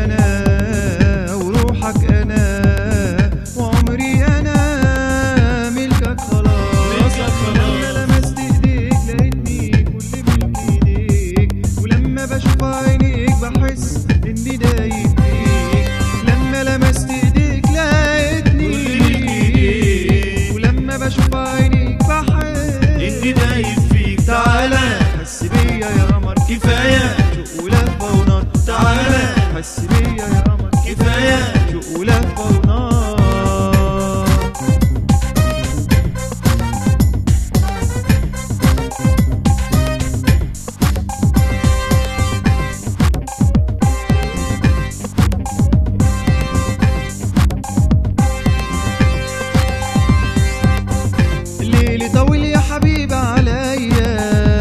انا وروحك انا وعمري انا ملكك خلاص ملكك خلاص. لما لمست ايديك لقيتني كل ملك ايديك ولما بشوف عينيك بحس اني دايب فيك لما لمست ايديك لقيتني كل ملك إيديك. ولما بشوف عينيك بحس اني دايب فيك تعالى حس بيا يا قمر كفاية شوق ولهفة ونار تعالى. حس بيا يا قمر كفاية شوق ولهفة ونار الليل طويل يا حبيبي عليا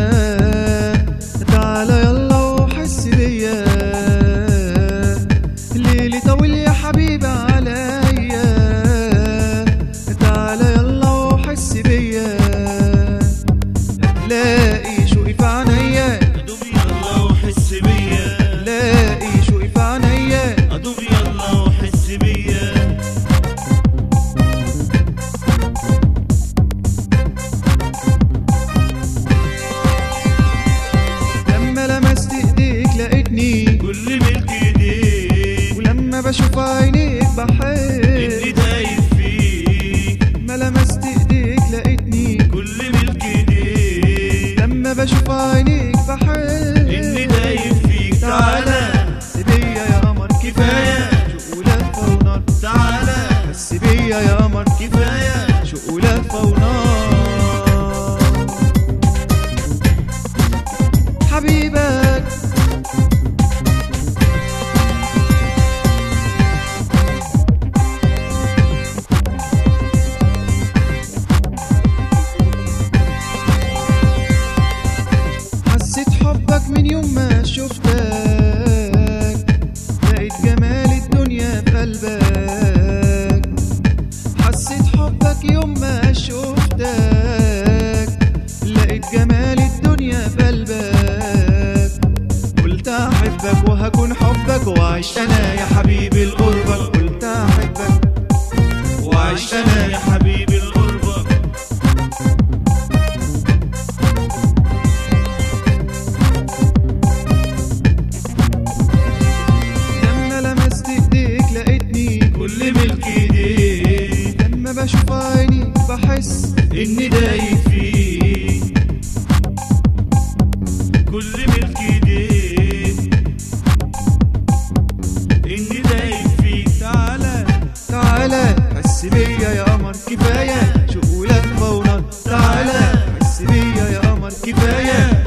تعالى يلا وحس بيا الليل طويل يا حبيبي عليا تعالى يلا وحس بيا هتلاقي شوقي في عينيا ادوب يلا وحس بيا هتلاقي شوقي في عينيا ادوب يلا وحس بيا لما لمست ايديك لقيتني كل ملك ايديك ولما بشوف عينيك اني بحس دايب فيك ما لمست ايديك لقيتني كل ملك ايديك لما بشوف عينيك بحس اني دايب فيك تعالى حس بيا يا قمر كفاية. شوق ولهفة ونار تعالى حس بيا يا قمر كفاية شوق ولهفة ونار حبيبك حسيت حبك من يوم ما شفتك لقيت جمال الدنيا في قلبك حسيت حبك يوم ما شفتك لقيت جمال الدنيا في قلبك قلت احبك وهكون حبك وعيش انا يا حبيبي لقربك قلت احبك وعيش انا يا حبيبي الغربة لما لمست ايديك لقيتني كل ملك ايديك لما بشوف عينيك بحس اني دايب فيك كل ملك ايديك اني دايب فيك تعالى تعالى حس بيا يا قمر كفايه شوق ولهفه ونار تعالى حس بيا يا قمر كفايه